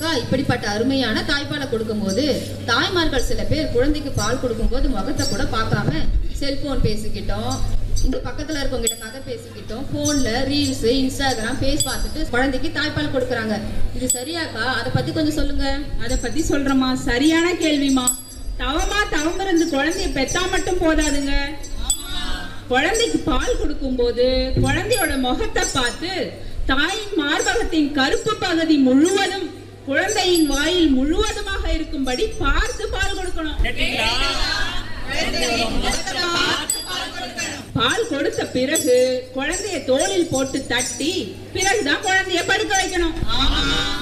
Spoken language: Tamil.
அக்கா இப்படிப்பட்ட அருமையான தாய்ப்பாலை கொடுக்கும்போது தாய்மார்கள் சில பேர் குழந்தைக்கு பால் கொடுக்கும்போது முகத்தை கூட பார்க்காம செல்போன் பேசிக்கிட்டோம் இந்த பக்கத்துல இருக்கவங்க கிட்ட கதை பேசிக்கிட்டோம் போன்ல ரீல்ஸ் இன்ஸ்டாகிராம் பேஸ் பார்த்துட்டு குழந்தைக்கு தாய்ப்பால் கொடுக்குறாங்க இது சரியாக்கா அதை பத்தி கொஞ்சம் சொல்லுங்க அத பத்தி சொல்றேம்மா சரியான கேள்விமா தவமா தவம் இருந்து குழந்தைய பெத்தா மட்டும் போதாதுங்க குழந்தைக்கு பால் கொடுக்கும்போது குழந்தையோட முகத்தை பார்த்து தாயின் மார்பகத்தின் கருப்பு பகுதி முழுவதும் குழந்தையின் வாயில் முழுவதுமாக இருக்கும்படி பார்த்து பால் கொடுக்கணும் பால் கொடுத்த பிறகு குழந்தைய தோளில் போட்டு தட்டி பிறகுதான் குழந்தைய படுக்க வைக்கணும்